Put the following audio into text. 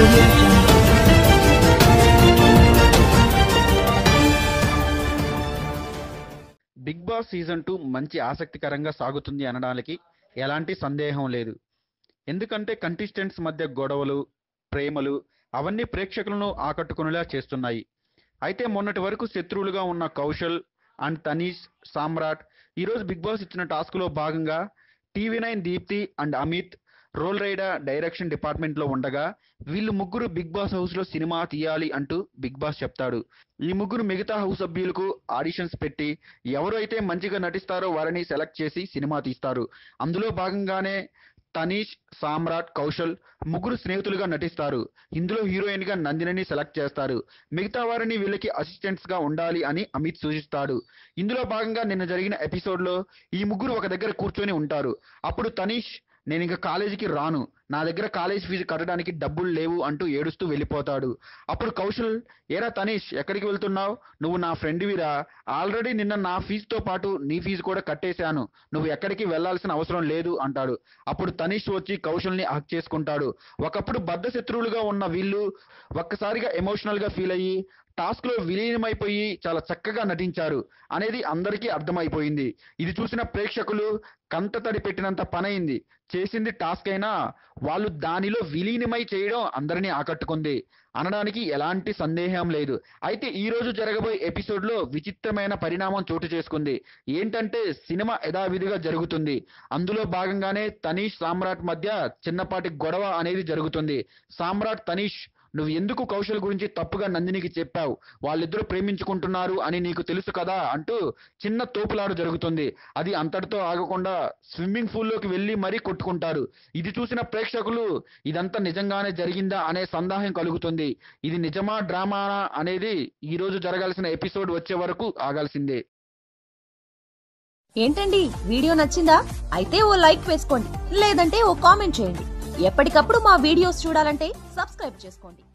audio jungle. Bigg Boss season two మంచి ఆసక్తికరంగా సాగుతుంది అనడానికి ఎలాంటి సందేహం లేదు ఎందుకంటే కంటెస్టెంట్స్ మధ్య గొడవలు ప్రేమలు అవన్నీ ప్రేక్షకులను ఆకట్టుకునేలా చేస్తున్నాయి అయితే మొన్నటి వరకు శత్రువులుగా ఉన్న కౌశల్ అండ్ తనీష్ సామ్రాట్ ఈరోజు బిగ్ బాస్ ఇచ్చిన టాస్క్లో భాగంగా TV nine Deepthi and Amit Roll Rida direction డిపార్ట్మెంట్లో ఉండగా వీళ్ళు ముగ్గురు బిగ్ బాస్ హౌస్లో సినిమా తీయాలి అంటూ బిగ్ బాస్ చెప్తాడు ఈ ముగ్గురు మిగతా హౌస్ సభ్యులకు ఆడిషన్స్ పెట్టి ఎవరు అయితే మంచిగా నటిస్తారో వారిని సెలెక్ట్ చేసి సినిమా తీస్తారు అందులో భాగంగానే తనీష్ సామ్రాట్ కౌశల్ ముగ్గురు స్నేహితులుగా నటిస్తారు ఇందులో హీరోయిన్ గా నందినిని సెలెక్ట్ చేస్తారు మిగతా వారిని వీళ్ళకి అసిస్టెంట్స్ గా ఉండాలి అని అమిత్ సూచిస్తాడు ఇందులో భాగంగా నిన్న జరిగిన ఎపిసోడ్ లో ఈ ముగ్గురు ఒక దగ్గర కూర్చొని ఉంటారు అప్పుడు తనీష్ నేను ఇంకా కాలేజీకి రాను నా దగ్గర కాలేజ్ ఫీజు కట్టడానికి డబ్బులు లేవు అంటూ ఏడుస్తూ వెళ్ళిపోతాడు అప్పుడు కౌశల్ ఏరా తనీష్ ఎక్కడికి వెళ్తున్నావు నువ్వు నా ఫ్రెండ్విరా ఆల్రెడీ నిన్న నా ఫీజుతో పాటు నీ ఫీజు కూడా కట్టేశాను నువ్వు ఎక్కడికి వెళ్ళాల్సిన అవసరం లేదు అంటాడు అప్పుడు తనీష్ వచ్చి కౌశల్ని హక్ చేసుకుంటాడు ఒకప్పుడు బద్ధ శత్రువులుగా ఉన్న వీళ్ళు ఒక్కసారిగా ఎమోషనల్ గా ఫీల్ అయ్యి టాస్క్ లో విలీనమైపోయి చాలా చక్కగా నటించారు అనేది అందరికీ అర్థమైపోయింది ఇది చూసిన ప్రేక్షకులు కంటతడి పెట్టినంత పనైంది చేసింది టాస్క్ అయినా వాళ్ళు దానిలో విలీనమై చేయడం అందరినీ ఆకట్టుకుంది అనడానికి ఎలాంటి సందేహం లేదు అయితే ఈ రోజు జరగబోయే ఎపిసోడ్ లో విచిత్రమైన పరిణామం చోటు చేసుకుంది ఏంటంటే సినిమా యథావిధిగా జరుగుతుంది అందులో భాగంగానే తనీష్ సామ్రాట్ మధ్య చిన్నపాటి గొడవ అనేది జరుగుతుంది సామ్రాట్ తనీష్ నువ్వు ఎందుకు కౌశల్ గురించి తప్పుగా నందినికి చెప్పావు వాళ్ళిద్దరూ ప్రేమించుకుంటున్నారు అని నీకు తెలుసు కదా అంటూ చిన్న తోపులాడు జరుగుతుంది అది అంతటితో ఆగకుండా స్విమ్మింగ్ పూల్లోకి వెళ్ళి మరీ కొట్టుకుంటారు ఇది చూసిన ప్రేక్షకులు ఇదంతా నిజంగానే జరిగిందా అనే సందేహం కలుగుతుంది ఇది నిజమా డ్రామానా అనేది ఈ రోజు జరగాల్సిన ఎపిసోడ్ వచ్చే వరకు ఆగాల్సిందే ఏంటండి వీడియో నచ్చిందా అయితే ఓ లైక్ వేసుకోండి లేదంటే ఓ కామెంట్ చేయండి ఎప్పటికప్పుడు మా వీడియోస్ చూడాలంటే సబ్స్క్రైబ్ చేసుకోండి